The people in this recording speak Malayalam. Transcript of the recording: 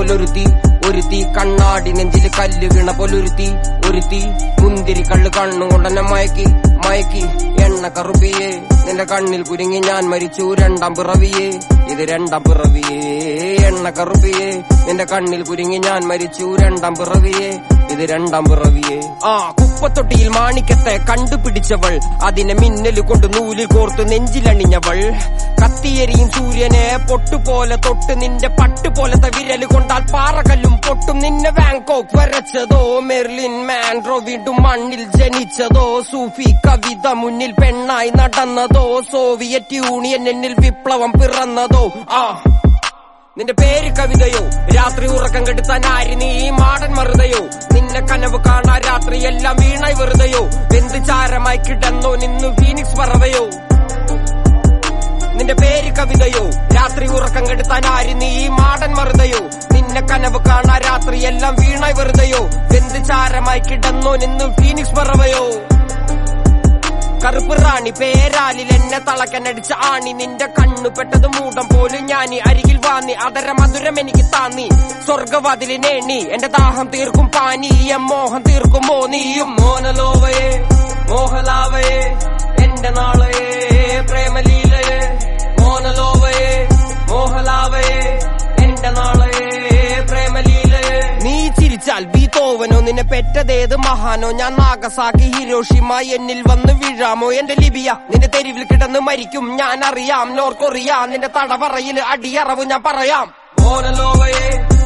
പോലൊരുത്തി ഒരുത്തി കണ്ണാടി നെഞ്ചില് കല്ല് വീണ പോലൊരുത്തി ഒരുത്തി മുന്തിരി കള്ള് കണ്ണുകൊണ്ടെന്നെ മയക്കി മയക്കി എണ്ണ കറുപ്പിയേ നിന്റെ കണ്ണിൽ കുരുങ്ങി ഞാൻ മരിച്ചു രണ്ടാം പിറവിയേ ഇത് രണ്ടാം പിറവിയേ എണ്ണ കറുപ്പിയേ നിന്റെ കണ്ണിൽ കുരുങ്ങി ഞാൻ മരിച്ചു രണ്ടാം പിറവിയേ ഇത് രണ്ടാം പിറവിയേ ആ കുപ്പത്തൊട്ടിയിൽ മാണിക്കത്തെ കണ്ടുപിടിച്ചവൾ അതിനെ മിന്നല് കൊണ്ട് നൂലിൽ കോർത്ത് നെഞ്ചിലണിഞ്ഞവൾ കത്തിയെരിയും സൂര്യനെ പൊട്ടുപോലെ തൊട്ട് നിന്റെ പട്ടുപോലത്തെ വിരല് കൊണ്ടാൽ പാറകല്ലും പൊട്ടും നിന്നെ ബാങ്കോക്ക് വരച്ചതോ മെർലിൻ മാൻഡ്രോ വീണ്ടും മണ്ണിൽ ജനിച്ചതോ സൂഫി കവിത മുന്നിൽ പെണ്ണായി നടന്നതോ സോവിയറ്റ് യൂണിയൻ എന്നിൽ വിപ്ലവം പിറന്നതോ ആ നിന്റെ പേര് കവിതയോ രാത്രി ഉറക്കം കെടുത്താൻ ആര് നീ മാടൻ മറുതയോ നിന്നെ കനവ് കാണാ രാത്രി എല്ലാം വീണായി വെറുതെയോ വെന്ത് ചാരമായി കിടന്നോ നിന്നു ഫീനിക്സ് പറവയോ നിന്റെ പേര് കവിതയോ രാത്രി ഉറക്കം കെടുത്താൻ ആര് നീ മാടൻ മറുതയോ നിന്നെ കനവ് കാണാ രാത്രി എല്ലാം വീണായി വെറുതെയോ വെന്ത് ചാരമായി കിടന്നോ നിന്നു ഫീനിക്സ് പറവയോ കറുപ്പ് റാണി പേരാലിൽ എന്നെ തളക്കനടിച്ച ആണി നിന്റെ കണ്ണു പെട്ടത് മൂടം പോലും ഞാനി അരികിൽ വാന്നി അതര മധുരം എനിക്ക് താന്നി സ്വർഗവാതിലിനേണി എന്റെ ദാഹം തീർക്കും പാനീയം മോഹം തീർക്കുമോ നീയും മോനലോവയെ മോഹലാവയെ എന്റെ നാളയെ പ്രേമലീലയെ മോനലോവയെ മോഹലാവയെ എന്റെ നാളയെ പ്രേമലീലയെ നീ ചിരിച്ചാൽ ബീതോവനോ നിന്നെ പെറ്റതേത് മഹാനോ ഞാൻ നാഗസാക്കി ഹിരോഷിമ എന്നിൽ വന്ന് വീഴാമോ എന്റെ ലിബിയ നിന്റെ തെരുവിൽ കിടന്ന് മരിക്കും ഞാൻ അറിയാം നോർക്കൊറിയ നിന്റെ തടവറയിൽ അടിയറവ് ഞാൻ പറയാം മോനലോവയെ